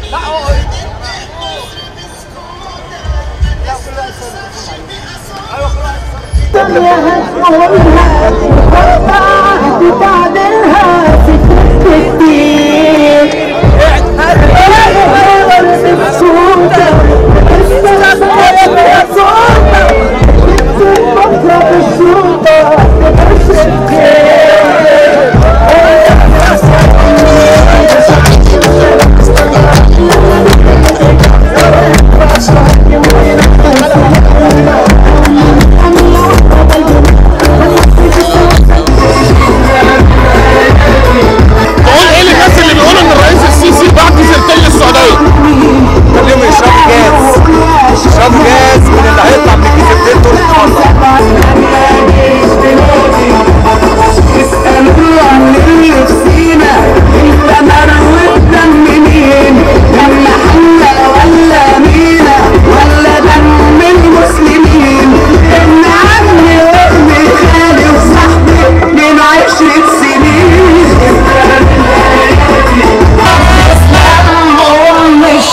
بعدها سكت كتير تقول ايه للناس اللي بيقولوا ان الرئيس السيسي بعت سيرتين للسعوديه خليهم يشربوا جاز يشربوا جاز من اللي هيطلع من الجزيرتين دول عشرة سنين مش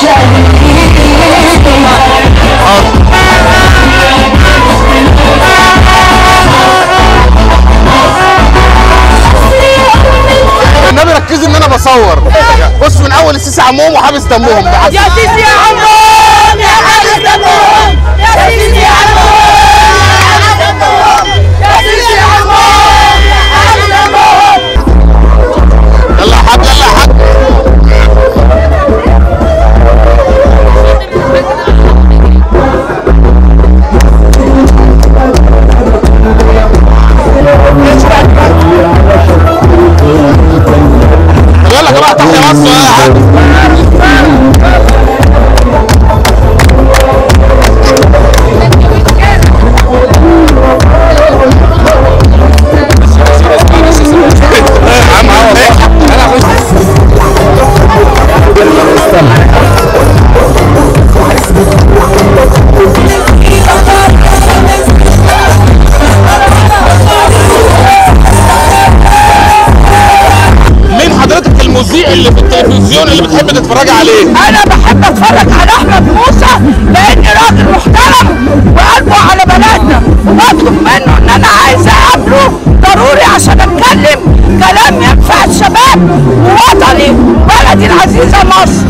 النبي ركزي ان انا بصور بص من اول السيسي عمهم وحابس دمهم يا سيدي يا عمهم يا حارس دمهم يا سيدي يا عمهم يا حارس دمهم يا سيدي يا عمهم يا حارس دمهم يلا يا حاج يلا يا حاج يلا يا جماعه تحيا مصر يا حاج مين حضرتك المذيع اللي في التلفزيون اللي بتحب تتفرج عليه انا بحب اتفرج على احمد موسى لاني راجل محترم وقلبه على بلدنا وبطلب منه ان انا عايز اقابله ضروري عشان اتكلم كلام ينفع الشباب ووطني بلدي العزيزه مصر